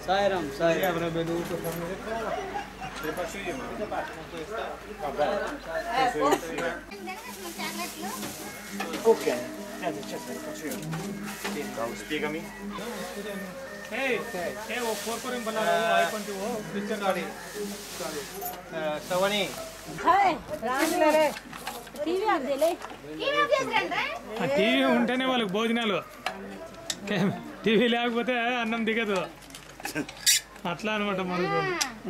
Sairam Sai okay वो four four बना रहा हूँ आई ट्वेंटी वो पिक्चर गाड़ी సవని టీవీ ఉంటేనే వాళ్ళకి భోజనాలు టీవీ లేకపోతే అన్నం దిగదు అట్లా అనమాట మనకు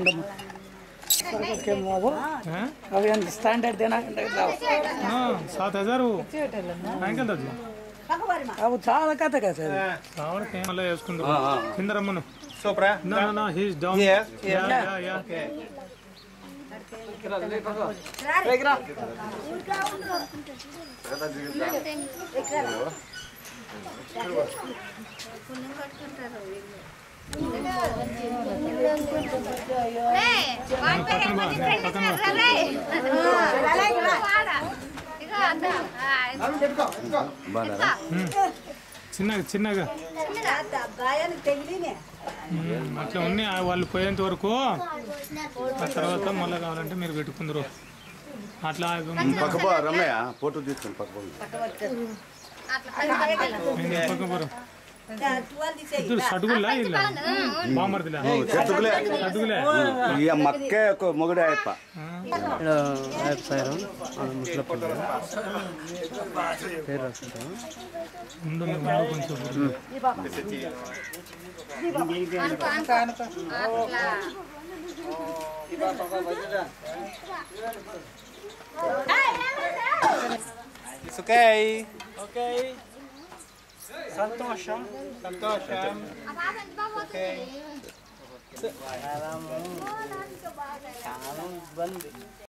हाँ? అవి అంత స్టాండర్డ్ తినకంటే हाँ, सात हजार वो బ్యాంక్ ఎంత అది అవి చాలా కథ కదా సార్ కావాలి మళ్ళీ వేసుకుందాం కింద రమ్మను సూపరా No, no, no, he's down. Here, Yeah, yeah, yeah. Okay చిన్నగా చిన్నగా మ్మ్, అట్లా ఉన్నాయి ఆ వాళ్ళు పోయేంత వరకు ఆ తర్వాత మళ్ళీ కావాలంటే మీరు పెట్టుకుందరు అట్లా పక్కపో రమయ్య ఫోటో తీసుకుని పక్కపో పక్కపరు ఇద్దరు సడుగులా ఇలా బామర్దిలా చెట్టుకులే సడుగులే ఇక మక్కే ఒక మొగుడే అయ్యప్ప సాయిరామ్ ముసలప్ప పేరు రాసుకుంటాం ముందు ముందు కొంచెం ఓకే ఓకే సంతోషం సంతోషం ఓకే చాలా ఇబ్బంది